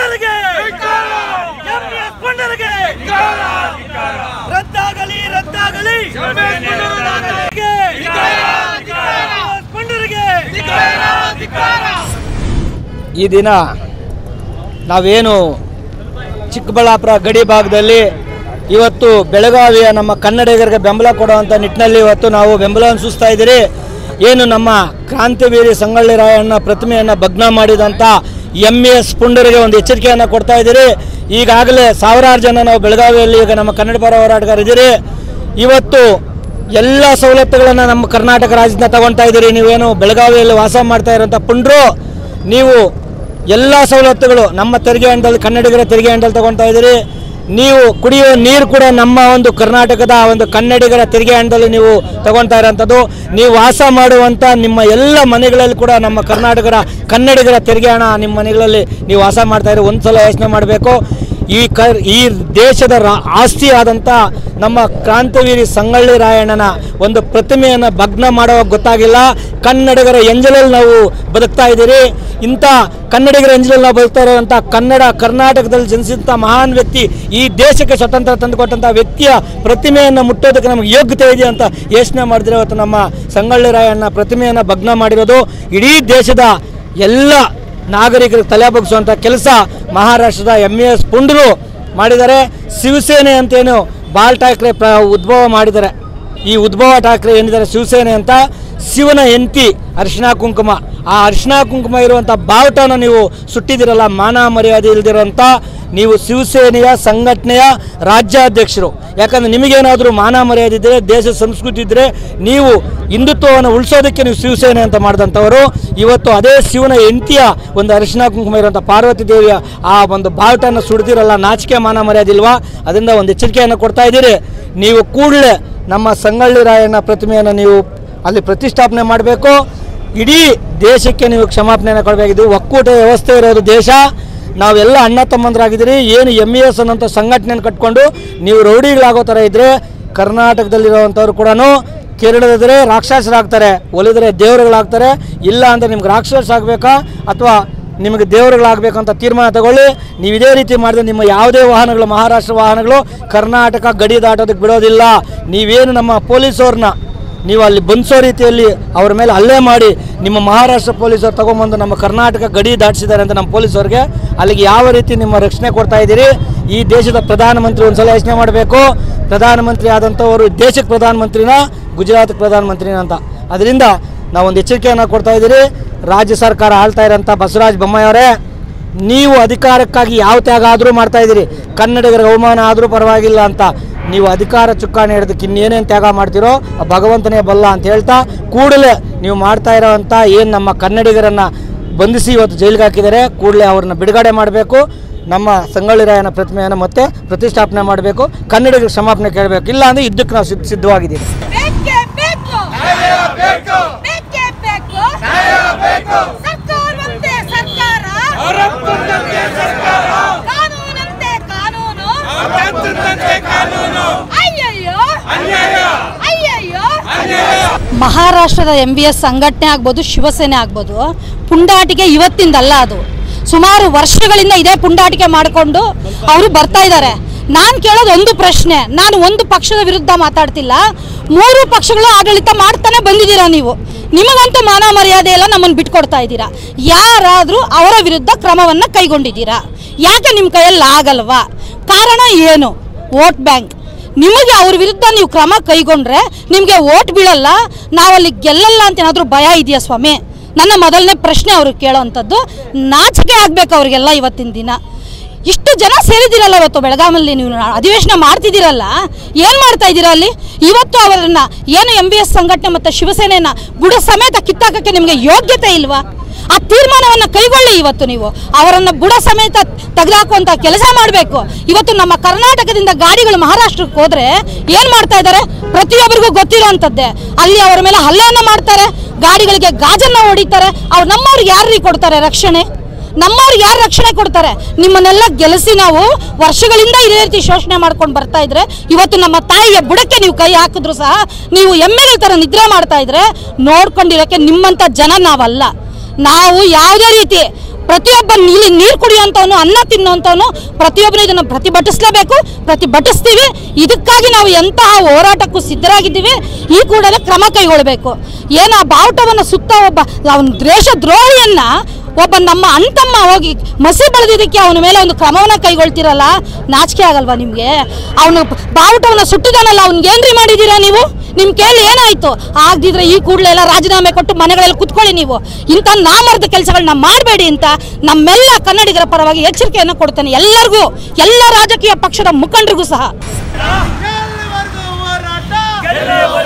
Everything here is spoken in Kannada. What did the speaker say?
ಪುಂಡರಿಗೆ ಎಂಎಸ್ ಪುಂಡರಿಗೆ ರದ್ದಾಗಲಿ ರದ್ದಾಗಲಿ ಪುಂಡರಿಗೆ ಈ ದಿನ ನಾವೇನು ಚಿಕ್ಕಬಳ್ಳಾಪುರ ಗಡಿ ಭಾಗದಲ್ಲಿ ಇವತ್ತು ಬೆಳಗಾವಿಯ ನಮ್ಮ ಕನ್ನಡಿಗರಿಗೆ ಬೆಂಬಲ ಕೊಡುವಂಥ ನಿಟ್ಟಿನಲ್ಲಿ ಇವತ್ತು ನಾವು ಬೆಂಬಲವನ್ನು ಸೂಚಿಸ್ತಾ ಇದ್ದೀರಿ ಏನು ನಮ್ಮ ಕ್ರಾಂತಿವೀರಿ ಸಂಗೊಳ್ಳಿ ರಾಯಣ್ಣ ಪ್ರತಿಮೆಯನ್ನು ಭಗ್ನ ಮಾಡಿದಂಥ ಎಮ್ ಎಸ್ ಪುಂಡರಿಗೆ ಒಂದು ಎಚ್ಚರಿಕೆಯನ್ನು ಕೊಡ್ತಾ ಇದ್ದೀರಿ ಈಗಾಗಲೇ ಸಾವಿರಾರು ಜನ ನಾವು ಬೆಳಗಾವಿಯಲ್ಲಿ ಈಗ ನಮ್ಮ ಕನ್ನಡ ಪರ ಹೋರಾಟಗಾರಿದ್ದೀರಿ ಇವತ್ತು ಎಲ್ಲ ಸವಲತ್ತುಗಳನ್ನು ನಮ್ಮ ಕರ್ನಾಟಕ ರಾಜ್ಯದಿಂದ ತಗೊಳ್ತಾ ಇದ್ದೀರಿ ನೀವೇನು ಬೆಳಗಾವಿಯಲ್ಲಿ ವಾಸ ಮಾಡ್ತಾ ಇರೋಂಥ ಪುಂಡ್ರು ನೀವು ಎಲ್ಲ ಸವಲತ್ತುಗಳು ನಮ್ಮ ತೆರಿಗೆ ಹಂಡಲ್ಲಿ ಕನ್ನಡಿಗರ ತೆರಿಗೆ ಹಂಡಲ್ಲಿ ತಗೊಳ್ತಾ ಇದ್ದೀರಿ ನೀವು ಕುಡಿಯುವ ನೀರು ಕೂಡ ನಮ್ಮ ಒಂದು ಕರ್ನಾಟಕದ ಒಂದು ಕನ್ನಡಿಗರ ತೆರಿಗೆ ಹಂಡಲ್ಲಿ ನೀವು ತಗೊಳ್ತಾ ಇರೋಂಥದ್ದು ನೀವು ವಾಸ ಮಾಡುವಂಥ ನಿಮ್ಮ ಎಲ್ಲ ಮನೆಗಳಲ್ಲಿ ಕೂಡ ನಮ್ಮ ಕರ್ನಾಟಕದ ಕನ್ನಡಿಗರ ತೆರಿಗೆ ಹಣ ನಿಮ್ಮ ಮನೆಗಳಲ್ಲಿ ನೀವು ವಾಸ ಮಾಡ್ತಾ ಇರೋ ಒಂದು ಸಲ ಯೋಚನೆ ಮಾಡಬೇಕು ಈ ಕ ಈ ದೇಶದ ರಾ ಆಸ್ತಿ ಆದಂಥ ನಮ್ಮ ಕ್ರಾಂತಿವೀರಿ ಸಂಗೊಳ್ಳಿ ರಾಯಣ್ಣನ ಒಂದು ಪ್ರತಿಮೆಯನ್ನು ಭಗ್ನ ಮಾಡುವಾಗ ಗೊತ್ತಾಗಿಲ್ಲ ಕನ್ನಡಿಗರ ಎಂಜಲಲ್ಲಿ ನಾವು ಬದುಕ್ತಾ ಇದ್ದೀರಿ ಇಂಥ ಕನ್ನಡಿಗರ ಎಂಜಲಲ್ಲಿ ನಾವು ಬದುಕ್ತಾ ಇರುವಂಥ ಕನ್ನಡ ಕರ್ನಾಟಕದಲ್ಲಿ ಜನಿಸಿದಂಥ ಮಹಾನ್ ವ್ಯಕ್ತಿ ಈ ದೇಶಕ್ಕೆ ಸ್ವತಂತ್ರ ತಂದುಕೊಟ್ಟಂಥ ವ್ಯಕ್ತಿಯ ಪ್ರತಿಮೆಯನ್ನು ಮುಟ್ಟೋದಕ್ಕೆ ನಮಗೆ ಯೋಗ್ಯತೆ ಇದೆ ಅಂತ ಯೋಚನೆ ಮಾಡಿದ್ರೆ ಇವತ್ತು ನಮ್ಮ ಸಂಗೊಳ್ಳಿ ರಾಯಣ್ಣ ಪ್ರತಿಮೆಯನ್ನು ಭಗ್ನ ಮಾಡಿರೋದು ಇಡೀ ದೇಶದ ಎಲ್ಲ ನಾಗರಿಕರಿಗೆ ತಲೆ ಬಗ್ಗಿಸುವಂಥ ಕೆಲಸ ಮಹಾರಾಷ್ಟ್ರದ ಎಮ್ ಎಸ್ ಪುಂಡರು ಮಾಡಿದ್ದಾರೆ ಶಿವಸೇನೆ ಅಂತೇನು ಬಾಲ್ ಠಾಕ್ರೆ ಪ್ರ ಉದ್ಭವ ಮಾಡಿದ್ದಾರೆ ಈ ಉದ್ಭವ ಠಾಕ್ರೆ ಏನಿದ್ದಾರೆ ಶಿವಸೇನೆ ಅಂತ ಶಿವನ ಹೆಂಡತಿ ಅರಿಶಿಣ ಕುಂಕುಮ ಆ ಅರಿಶಿಣ ಕುಂಕುಮ ಇರುವಂಥ ಬಾವುಟನ ನೀವು ಸುಟ್ಟಿದ್ದೀರಲ್ಲ ಮಾನ ಮರ್ಯಾದೆ ಇಲ್ದಿರೋಂಥ ನೀವು ಶಿವಸೇನೆಯ ಸಂಘಟನೆಯ ರಾಜ್ಯಾಧ್ಯಕ್ಷರು ಯಾಕಂದ್ರೆ ನಿಮಗೇನಾದರೂ ಮಾನ ಮರ್ಯಾದೆ ಇದ್ದರೆ ದೇಶ ಸಂಸ್ಕೃತಿ ಇದ್ದರೆ ನೀವು ಹಿಂದುತ್ವವನ್ನು ಉಳಿಸೋದಕ್ಕೆ ನೀವು ಶಿವಸೇನೆ ಅಂತ ಮಾಡಿದಂಥವರು ಇವತ್ತು ಅದೇ ಶಿವನ ಹೆಂಡತಿಯ ಒಂದು ಅರಿಶಿಣ ಕುಂಕುಮ ಇರುವಂಥ ಪಾರ್ವತಿ ದೇವಿಯ ಆ ಒಂದು ಬಾವುಟನ ಸುಡ್ದಿರಲ್ಲ ನಾಚಿಕೆ ಮಾನ ಮರ್ಯಾದೆ ಇಲ್ವಾ ಅದರಿಂದ ಒಂದು ಎಚ್ಚರಿಕೆಯನ್ನು ಕೊಡ್ತಾ ಇದ್ದೀರಿ ನೀವು ಕೂಡಲೇ ನಮ್ಮ ಸಂಗೊಳ್ಳಿ ರಾಯಣ್ಣ ಪ್ರತಿಮೆಯನ್ನು ನೀವು ಅಲ್ಲಿ ಪ್ರತಿಷ್ಠಾಪನೆ ಮಾಡಬೇಕು ಇಡೀ ದೇಶಕ್ಕೆ ನೀವು ಕ್ಷಮಾಪಣೆಯನ್ನು ಕೊಡಬೇಕಿದ್ದು ಒಕ್ಕೂಟ ವ್ಯವಸ್ಥೆ ಇರೋದು ದೇಶ ನಾವೆಲ್ಲ ಅಣ್ಣ ತಮ್ಮಂದರಾಗಿದ್ದೀರಿ ಏನು ಎಮ್ ಇ ಎಸ್ ಅನ್ನೋಂಥ ಸಂಘಟನೆಯನ್ನು ಕಟ್ಕೊಂಡು ನೀವು ರೌಡಿಗಳಾಗೋ ಥರ ಇದ್ದರೆ ಕರ್ನಾಟಕದಲ್ಲಿರುವಂಥವ್ರು ಕೂಡ ಕೇರಳದಿದ್ರೆ ರಾಕ್ಷಸರಾಗ್ತಾರೆ ಒಲಿದ್ರೆ ದೇವರುಗಳಾಗ್ತಾರೆ ಇಲ್ಲ ಅಂದರೆ ನಿಮ್ಗೆ ರಾಕ್ಷಸ ಆಗಬೇಕಾ ಅಥವಾ ನಿಮಗೆ ದೇವರುಗಳಾಗಬೇಕಂತ ತೀರ್ಮಾನ ತಗೊಳ್ಳಿ ನೀವು ಇದೇ ರೀತಿ ಮಾಡಿದ್ರೆ ನಿಮ್ಮ ಯಾವುದೇ ವಾಹನಗಳು ಮಹಾರಾಷ್ಟ್ರ ವಾಹನಗಳು ಕರ್ನಾಟಕ ಗಡಿ ದಾಟೋದಕ್ಕೆ ಬಿಡೋದಿಲ್ಲ ನೀವೇನು ನಮ್ಮ ಪೊಲೀಸವ್ರನ್ನ ನೀವು ಅಲ್ಲಿ ಬಂಧಿಸೋ ರೀತಿಯಲ್ಲಿ ಅವ್ರ ಮೇಲೆ ಹಲ್ಲೆ ಮಾಡಿ ನಿಮ್ಮ ಮಹಾರಾಷ್ಟ್ರ ಪೊಲೀಸರು ತಗೊಂಬಂದು ನಮ್ಮ ಕರ್ನಾಟಕ ಗಡಿ ದಾಟಿಸಿದ್ದಾರೆ ಅಂತ ನಮ್ಮ ಪೊಲೀಸವ್ರಿಗೆ ಅಲ್ಲಿಗೆ ಯಾವ ರೀತಿ ನಿಮ್ಮ ರಕ್ಷಣೆ ಕೊಡ್ತಾ ಇದ್ದೀರಿ ಈ ದೇಶದ ಪ್ರಧಾನಮಂತ್ರಿ ಒಂದ್ಸಲ ಯೋಚನೆ ಮಾಡಬೇಕು ಪ್ರಧಾನಮಂತ್ರಿ ಆದಂಥವರು ದೇಶಕ್ಕೆ ಪ್ರಧಾನಮಂತ್ರಿನ ಗುಜರಾತ್ ಪ್ರಧಾನಮಂತ್ರಿನ ಅಂತ ಅದರಿಂದ ನಾವೊಂದು ಎಚ್ಚರಿಕೆಯನ್ನು ಕೊಡ್ತಾ ಇದ್ದೀರಿ ರಾಜ್ಯ ಸರ್ಕಾರ ಆಳ್ತಾ ಇರೋಂಥ ಬಸವರಾಜ ಬೊಮ್ಮಾಯಿ ಅವರೇ ನೀವು ಅಧಿಕಾರಕ್ಕಾಗಿ ಯಾವ ತ್ಯಾಗ ಆದರೂ ಮಾಡ್ತಾ ಇದ್ದೀರಿ ಕನ್ನಡಿಗರ ಅವಮಾನ ಆದರೂ ಪರವಾಗಿಲ್ಲ ಅಂತ ನೀವು ಅಧಿಕಾರ ಚುಕ್ಕಾಣಿ ಹಿಡಿದಕ್ಕೆ ಇನ್ನೇನೇನು ತ್ಯಾಗ ಮಾಡ್ತೀರೋ ಆ ಭಗವಂತನೇ ಬಲ್ಲ ಅಂತ ಹೇಳ್ತಾ ಕೂಡಲೇ ನೀವು ಮಾಡ್ತಾ ಇರೋವಂಥ ಏನು ನಮ್ಮ ಕನ್ನಡಿಗರನ್ನು ಬಂಧಿಸಿ ಇವತ್ತು ಜೈಲಿಗೆ ಹಾಕಿದ್ದಾರೆ ಕೂಡಲೇ ಅವ್ರನ್ನ ಬಿಡುಗಡೆ ಮಾಡಬೇಕು ನಮ್ಮ ಸಂಗೊಳ್ಳಿ ರಾಯನ ಪ್ರತಿಮೆಯನ್ನು ಮತ್ತೆ ಪ್ರತಿಷ್ಠಾಪನೆ ಮಾಡಬೇಕು ಕನ್ನಡಿಗರಿಗೆ ಕ್ಷಮಾಪಣೆ ಕೇಳಬೇಕು ಇಲ್ಲ ಅಂದರೆ ಯುದ್ಧಕ್ಕೆ ನಾವು ಸಿದ್ಧ ಸಿದ್ಧವಾಗಿದ್ದೀವಿ ಬೇಕೇ ಬೇಕು ಬೇಕೇ ಬೇಕು ಸರ್ಕಾರವಂತೆ ಸರ್ಕಾರ ಕಾನೂನಂತೆ ಕಾನೂನು ಅಯ್ಯಯ್ಯೋ ಅಯ್ಯಯ್ಯೋ ಮಹಾರಾಷ್ಟ್ರದ ಎಂ ಬಿ ಎಸ್ ಸಂಘಟನೆ ಆಗ್ಬೋದು ಶಿವಸೇನೆ ಆಗ್ಬೋದು ಪುಂಡಾಟಿಕೆ ಇವತ್ತಿಂದಲ್ಲ ಅದು ಸುಮಾರು ವರ್ಷಗಳಿಂದ ಇದೇ ಪುಂಡಾಟಿಕೆ ಮಾಡಿಕೊಂಡು ಅವರು ಬರ್ತಾ ಇದ್ದಾರೆ ನಾನು ಕೇಳೋದು ಒಂದು ಪ್ರಶ್ನೆ ನಾನು ಒಂದು ಪಕ್ಷದ ವಿರುದ್ಧ ಮಾತಾಡ್ತಿಲ್ಲ ಮೂರು ಪಕ್ಷಗಳು ಆಡಳಿತ ಮಾಡ್ತಾನೆ ಬಂದಿದ್ದೀರಾ ನೀವು ನಿಮಗಂತೂ ಮಾನ ಮರ್ಯಾದೆ ಎಲ್ಲ ನಮ್ಮನ್ನು ಬಿಟ್ಕೊಡ್ತಾ ಇದ್ದೀರಾ ಯಾರಾದರೂ ಅವರ ವಿರುದ್ಧ ಕ್ರಮವನ್ನು ಕೈಗೊಂಡಿದ್ದೀರಾ ಯಾಕೆ ನಿಮ್ಮ ಕೈಯಲ್ಲಿ ಆಗಲ್ವಾ ಕಾರಣ ಏನು ವೋಟ್ ಬ್ಯಾಂಕ್ ನಿಮಗೆ ಅವ್ರ ವಿರುದ್ಧ ನೀವು ಕ್ರಮ ಕೈಗೊಂಡ್ರೆ ನಿಮಗೆ ಓಟ್ ಬೀಳಲ್ಲ ನಾವಲ್ಲಿ ಗೆಲ್ಲಲ್ಲ ಅಂತ ಏನಾದರೂ ಭಯ ಇದೆಯಾ ಸ್ವಾಮಿ ನನ್ನ ಮೊದಲನೇ ಪ್ರಶ್ನೆ ಅವ್ರಿಗೆ ಕೇಳೋವಂಥದ್ದು ನಾಚಿಕೆ ಆಗಬೇಕು ಅವ್ರಿಗೆಲ್ಲ ಇವತ್ತಿನ ದಿನ ಇಷ್ಟು ಜನ ಸೇರಿದ್ದೀರಲ್ಲ ಇವತ್ತು ಬೆಳಗಾಮಲ್ಲಿ ನೀವು ಅಧಿವೇಶನ ಮಾಡ್ತಿದ್ದೀರಲ್ಲ ಏನು ಮಾಡ್ತಾ ಇದ್ದೀರಾ ಅಲ್ಲಿ ಇವತ್ತು ಅವರನ್ನ ಏನು ಎಂ ಬಿ ಎಸ್ ಸಂಘಟನೆ ಮತ್ತು ಶಿವಸೇನೆಯನ್ನ ಬುಡ ಸಮೇತ ಕಿತ್ತಾಕಕ್ಕೆ ನಿಮಗೆ ಯೋಗ್ಯತೆ ಇಲ್ವಾ ಆ ತೀರ್ಮಾನವನ್ನು ಕೈಗೊಳ್ಳಿ ಇವತ್ತು ನೀವು ಅವರನ್ನ ಬುಡ ಸಮೇತ ತೆಗೆದಾಕುವಂತ ಕೆಲಸ ಮಾಡಬೇಕು ಇವತ್ತು ನಮ್ಮ ಕರ್ನಾಟಕದಿಂದ ಗಾಡಿಗಳು ಮಹಾರಾಷ್ಟ್ರಕ್ಕೆ ಹೋದ್ರೆ ಏನ್ ಮಾಡ್ತಾ ಇದ್ದಾರೆ ಪ್ರತಿಯೊಬ್ಬರಿಗೂ ಗೊತ್ತಿರುವಂತದ್ದೇ ಅಲ್ಲಿ ಅವರ ಮೇಲೆ ಹಲ್ಲೆಯನ್ನ ಮಾಡ್ತಾರೆ ಗಾಡಿಗಳಿಗೆ ಗಾಜನ್ನ ಹೊಡಿತಾರೆ ಅವ್ರು ನಮ್ಮವ್ರಿಗೆ ಯಾರಿಗೆ ಕೊಡ್ತಾರೆ ರಕ್ಷಣೆ ನಮ್ಮವ್ರಿಗೆ ಯಾರು ರಕ್ಷಣೆ ಕೊಡ್ತಾರೆ ನಿಮ್ಮನ್ನೆಲ್ಲ ಗೆಲ್ಲಿಸಿ ನಾವು ವರ್ಷಗಳಿಂದ ಇದೇ ರೀತಿ ಶೋಷಣೆ ಮಾಡ್ಕೊಂಡು ಬರ್ತಾ ಇದ್ರೆ ಇವತ್ತು ನಮ್ಮ ತಾಯಿಯ ಬುಡಕ್ಕೆ ನೀವು ಕೈ ಹಾಕಿದ್ರು ಸಹ ನೀವು ಎಮ್ಮೆಗಳ ಥರ ನಿದ್ರೆ ಮಾಡ್ತಾ ಇದ್ರೆ ನೋಡ್ಕೊಂಡಿರೋಕ್ಕೆ ನಿಮ್ಮಂಥ ಜನ ನಾವಲ್ಲ ನಾವು ಯಾವುದೇ ರೀತಿ ಪ್ರತಿಯೊಬ್ಬ ಇಲ್ಲಿ ನೀರು ಕುಡಿಯುವಂಥವನು ಅನ್ನ ತಿನ್ನುವಂಥವನು ಪ್ರತಿಯೊಬ್ಬನು ಇದನ್ನು ಪ್ರತಿಭಟಿಸಲೇಬೇಕು ಪ್ರತಿಭಟಿಸ್ತೀವಿ ಇದಕ್ಕಾಗಿ ನಾವು ಎಂತಹ ಹೋರಾಟಕ್ಕೂ ಸಿದ್ಧರಾಗಿದ್ದೀವಿ ಈ ಕೂಡಲೇ ಕ್ರಮ ಕೈಗೊಳ್ಳಬೇಕು ಏನು ಆ ಬಾವುಟವನ್ನು ಸುತ್ತ ಒಬ್ಬ ಅವನ ದೇಶ ದ್ರೋಹಿಯನ್ನ ಒಬ್ಬ ನಮ್ಮ ಅಣ್ತಮ್ಮ ಹೋಗಿ ಮಸಿ ಬೆಳೆದಿದ್ದಕ್ಕೆ ಅವನ ಮೇಲೆ ಒಂದು ಕ್ರಮವನ್ನು ಕೈಗೊಳ್ತಿರಲ್ಲ ನಾಚಿಕೆ ಆಗಲ್ವಾ ನಿಮಗೆ ಅವನು ಬಾವುಟವನ್ನು ಸುಟ್ಟಿದಾನಲ್ಲ ಅವ್ನಿಗೇನ್ರಿ ಮಾಡಿದ್ದೀರಾ ನೀವು ನಿಮ್ಮ ಕೇಳಿ ಏನಾಯ್ತು ಆಗದಿದ್ರೆ ಈ ಕೂಡಲೇ ಎಲ್ಲ ರಾಜೀನಾಮೆ ಕೊಟ್ಟು ಮನೆಗಳಲ್ಲಿ ಕುತ್ಕೊಳ್ಳಿ ನೀವು ಇಂಥ ನಾಮರ್ದ ಕೆಲಸಗಳನ್ನ ಮಾಡಬೇಡಿ ಅಂತ ನಮ್ಮೆಲ್ಲ ಕನ್ನಡಿಗರ ಪರವಾಗಿ ಎಚ್ಚರಿಕೆಯನ್ನು ಕೊಡ್ತೇನೆ ಎಲ್ಲರಿಗೂ ಎಲ್ಲ ರಾಜಕೀಯ ಪಕ್ಷದ ಮುಖಂಡರಿಗೂ ಸಹ ಗೆಲ್ಲುವವರೆಗೂ